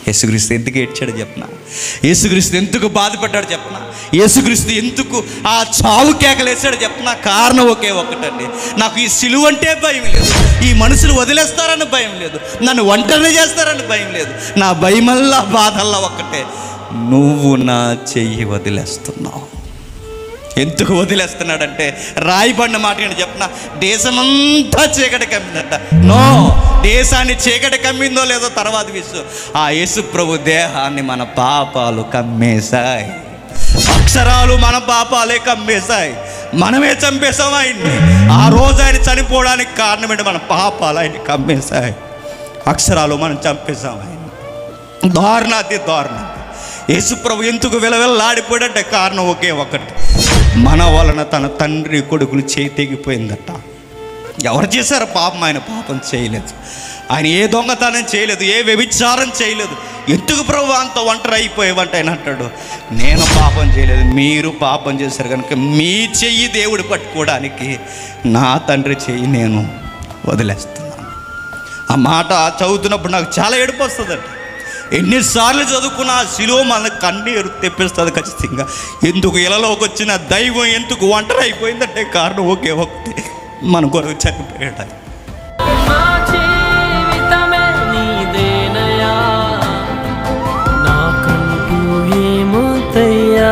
యేసుక్రీస్తు ఎందుకు ఏడ్చాడు చెప్పన యేసుక్రీస్తు ఎందుకు బాధపడ్డాడు చెప్పన యేసుక్రీస్తు ఎందుకు ఆ చావు కేకలేసాడు చెప్పన కారణం ఒకే ఒక్కటండి నాకు ఈ సిలువ అంటే భయం లేదు ఈ మనుషులు వదిలేస్తారని భయం లేదు నన్ను ఒంటరిని చేస్తారని భయం లేదు నా భయమల్లా బాధల్లా ఒక్కటే నువ్వు నా చెయ్యి వదిలేస్తున్నావు ఎందుకు వదిలేస్తున్నాడంటే రాయిబడిన మాట ఏంటి చెప్పిన దేశమంతా చీకటి కమ్మిందట నో దేశాన్ని చీకటి కమ్మిందో లేదో తర్వాత విషయం ఆ యేసు ప్రభు దేహాన్ని మన పాపాలు కమ్మేశాయి అక్షరాలు మన పాపాలే కమ్మేశాయి మనమే చంపేశాం ఆయన్ని ఆ రోజు ఆయన చనిపోవడానికి కారణం ఏంటి మన పాపాలు ఆయన కమ్మేశాయి అక్షరాలు మనం చంపేశాం ఆయన దారుణాతి దారుణం యేసుప్రభు ఎందుకు విలవిల్లాడిపోయాడంటే కారణం ఒకే ఒకటి మన వలన తన తండ్రి కొడుకులు చేయి తెగిపోయిందట ఎవరు చేశారు పాపం ఆయన పాపం చేయలేదు ఆయన ఏ దొంగతనం చేయలేదు ఏ వ్యభిచారం చేయలేదు ఎందుకు ప్రభు అంత ఒంటరి అయిపోయేవంటే ఆయన అంటాడు నేను పాపం చేయలేదు మీరు పాపం చేశారు కనుక మీ చెయ్యి దేవుడు పట్టుకోవడానికి నా తండ్రి చెయ్యి నేను వదిలేస్తున్నాను ఆ మాట చదువుతున్నప్పుడు నాకు చాలా ఏడుపు వస్తుందండి ఎన్నిసార్లు చదువుకున్నా శిలువ మన కన్నీరు తెప్పిస్తుంది ఖచ్చితంగా ఎందుకు ఇలాలోకి వచ్చిన దైవం ఎందుకు ఒంటరి అయిపోయిందంటే కారణం ఒకే ఒకటి మన కొరకు చనిపోయాడు ఆయన. నా జీవితమే నీదేనయా నాకంటూ ఏముతయ్యా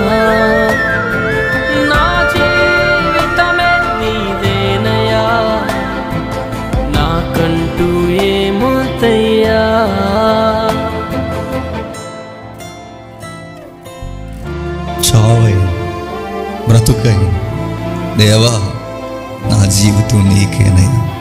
నా జీవితమే నీదేనయా నాకంటూ ఏముతయ్యా చావై బ్రతుకై దేవా నా జీవితం నీకేనయ్యా